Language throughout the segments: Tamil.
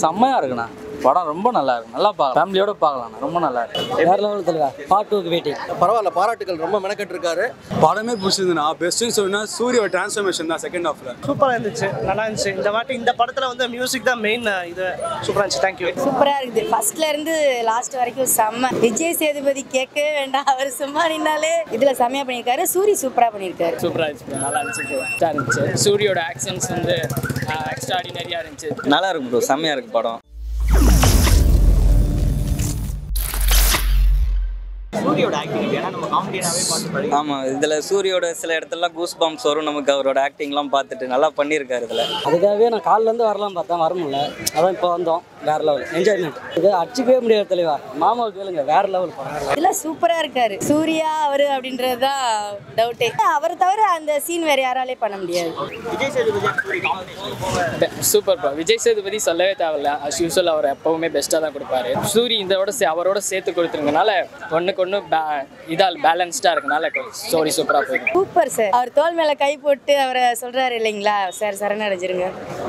செம்மையா இருக்குண்ணா படம் ரொம்ப நல்லா இருக்கு நல்லா பார்க்கலாம் ஃபேமிலியோட பார்க்கலாம் ரொம்ப நல்லா இருக்கு வேற லெவல் தலைவா பார்ட் டூக்கு வெயிட்டிங் பரவாயில்ல பாராட்டுகள் ரொம்ப மெனக்கெட்டு இருக்காரு படமே பிடிச்சிருந்துண்ணா பெஸ்ட்டுன்னு சொன்னா சூரியோட டிரான்ஸ்ஃபர்மேஷன் தான் செகண்ட் ஹாஃப்ல சூப்பராக இருந்துச்சு நல்லா இருந்துச்சு இந்த வாட்டி இந்த படத்தில் வந்து மியூசிக் தான் மெயின் இது சூப்பராக இருந்துச்சு தேங்க்யூ சூப்பரா இருக்குது ஃபர்ஸ்ட்ல இருந்து லாஸ்ட் வரைக்கும் செம்ம விஜய் சேதுபதி கேட்கவே வேண்டாம் அவர் சும்மா நின்னாலே இதுல செம்மையா பண்ணியிருக்காரு சூரி சூப்பரா பண்ணியிருக்காரு சூப்பராக இருந்துச்சு நல்லா இருந்துச்சு கரெக்டாக இருந்துச்சு சூரியோட ஆக்ஷன்ஸ் வந்து எக்ஸ்ட்ரா ஆர்டினரியாக இருந்துச்சு நல்லா இருக்கு ப்ரோ செம்மையா இருக்கு படம் ஆமா இதுல சூரியோட சில இடத்துலலாம் கூஸ் பாம்ஸ் வரும் நமக்கு அவரோட ஆக்டிங்லாம் பார்த்துட்டு நல்லா பண்ணியிருக்காரு இதுல அதுக்காகவே நான் காலைல இருந்து வரலாம் பார்த்தேன் வர முடியல அதான் இப்போ வந்தோம் வேற லெவல் என்ஜாய்மெண்ட் இது அடிச்சுக்கவே முடியாது தலைவா மாமாவை கேளுங்க வேற லெவல் படம் இதுல சூப்பரா இருக்காரு சூர்யா அவரு அப்படின்றது தான் டவுட்டே அவரை தவிர அந்த சீன் வேற யாராலே பண்ண முடியாது சூப்பர் ப்ரோ விஜய் சேதுபதி சொல்லவே தேவையில்ல அஸ் யூஸ்வல் அவர் எப்பவுமே பெஸ்ட்டாக தான் கொடுப்பாரு சூரி இதோட சே- அவரோட சேர்த்து கொடுத்துருங்கனால ஒன்றுக்கு ஒன்று இதால் பேலன்ஸ்டாக இருக்கனால ஸ்டோரி சூப்பராக போயிடும் சூப்பர் சார் அவர் தோல் மேல கை போட்டு அவரை சொல்றாரு இல்லைங்களா சார் சரணடைஞ்சிருங்க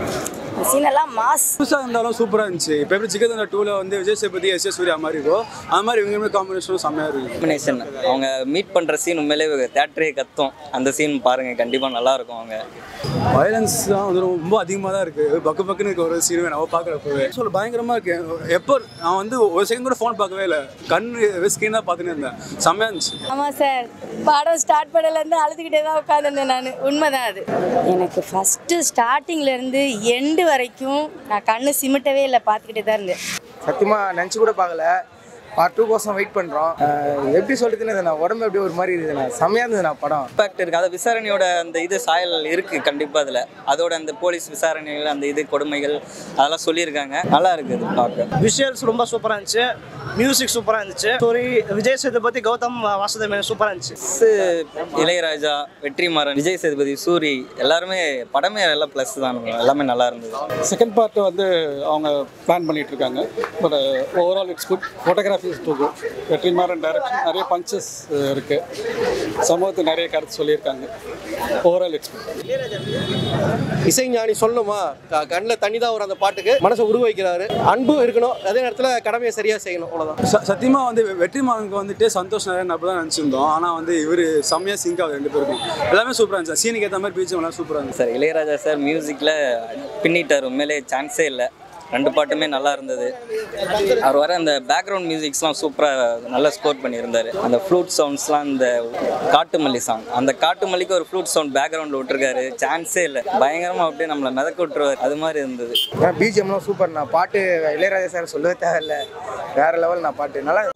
சீன் எல்லாம் மாஸ் புதுசாக இருந்தாலும் சூப்பராக இருந்துச்சு இப்போ எப்படி ஜிகதண்டா டூவில் வந்து விஜய் சேதுபதி எஸ் எஸ் சூர்யா மாதிரி இருக்கோ அது மாதிரி இவங்க காம்பினேஷனும் செம்மையாக இருக்கு காம்பினேஷன் அவங்க மீட் பண்ற சீன் உண்மையிலே தேட்டரே கத்தும் அந்த சீன் பாருங்க கண்டிப்பா நல்லா இருக்கும் அவங்க வயலன்ஸ் தான் வந்து ரொம்ப அதிகமாக தான் இருக்குது பக்கு பக்குன்னு இருக்க ஒரு சீனுமே நம்ம பார்க்குறப்பவே சொல்ல பயங்கரமாக இருக்கு எப்போ நான் வந்து ஒரு செகண்ட் கூட ஃபோன் பார்க்கவே இல்லை கண் ஸ்க்ரீன் தான் பார்த்துன்னு இருந்தேன் செம்மையாக இருந்துச்சு ஆமா சார் படம் ஸ்டார்ட் பண்ணல இருந்து அழுதுகிட்டே தான் உட்காந்துருந்தேன் நான் உண்மைதான் அது எனக்கு ஃபர்ஸ்ட் ஸ்டார்டிங்ல இருந்து எண்டு வரைக்கும் நான் கண்ணு சிமிட்டவே இல்லை பார்த்துக்கிட்டே தான் இருந்தேன் சத்தியமாக நினச்சி கூட பார்க்கல பார்ட் டூ கோசம் வெயிட் பண்ணுறோம் எப்படி சொல்கிறதுன்னு நான் உடம்பு எப்படி ஒரு மாதிரி இருக்குதுண்ணா செம்மையாக இருந்ததுண்ணா படம் இம்பாக்ட் இருக்கு அதாவது விசாரணையோட அந்த இது சாயல் இருக்கு கண்டிப்பா அதுல அதோட அந்த போலீஸ் விசாரணைகள் அந்த இது கொடுமைகள் அதெல்லாம் சொல்லியிருக்காங்க நல்லா இருக்கு இது பார்க்க விஷுவல்ஸ் ரொம்ப சூப்பராக இருந்துச்சு மியூசிக் சூப்பராக இருந்துச்சு ஸ்டோரி விஜய் சேதுபதி கௌதம் வாசுதேவன் சூப்பராக இருந்துச்சு Plus, இளையராஜா வெற்றிமாறன் விஜய் சேதுபதி சூரி எல்லாருமே படமே எல்லாம் ப்ளஸ் தான் எல்லாமே நல்லா இருந்தது செகண்ட் பார்ட் வந்து அவங்க பிளான் பண்ணிட்டு இருக்காங்க but overall it's good photography is too good Vetrimaaran direction நிறைய பஞ்சஸ் இருக்கு சமூகத்துக்கு நிறைய கருத்து சொல்லியிருக்காங்க ஓவரால் இட்ஸ் குட் இசைஞானி சொல்லணுமா கண்ணில் தண்ணி தான் வரும் அந்த பாட்டுக்கு மனசை உருவாக்கிறாரு அன்பு இருக்கணும் அதே நேரத்தில் கடமையை சரியாக செய்யணும் அவ்வளோதான் ச சத்தியமாக வந்து வெற்றிமாறனுக்கு வந்துட்டு சந்தோஷ் நிறைய அப்படி தான் நினச்சிருந்தோம் ஆனால் வந்து இவர் செம்மையாக சிங்க் ஆகுது ரெண்டு பேருக்கும் எல்லாமே சூப்பராக இருந்துச்சு சீனுக்கு ஏற்ற மாதிரி பீச்சும் எல்லாம் சூப்பராக இருந்துச்சு சார் இளையராஜா சார் மியூசிக்கில் பின்னிட்டார் உண்மையிலே சான்ஸே இல்லை ரெண்டு பாட்டுமே நல்லா இருந்தது அவர் வர அந்த பேக்ரவுண்ட் மியூசிக்ஸ்லாம் சூப்பராக நல்லா ஸ்கோர் பண்ணியிருந்தாரு அந்த ஃப்ளூட் சவுண்ட்ஸ்லாம் இந்த காட்டுமல்லி சாங் அந்த காட்டுமல்லிக்கு ஒரு ஃப்ளூட் சவுண்ட் பேக்ரவுண்டில் விட்டுருக்காரு சான்ஸே இல்லை பயங்கரமாக அப்படியே நம்மளை மிதக்க விட்டுருவார் அது மாதிரி இருந்தது பிஜிஎம்லாம் சூப்பர்ண்ணா பாட்டு இளையராஜா சார் சொல்லவே தேவையில்ல வேற லெவல் நான் பாட்டு நல்லா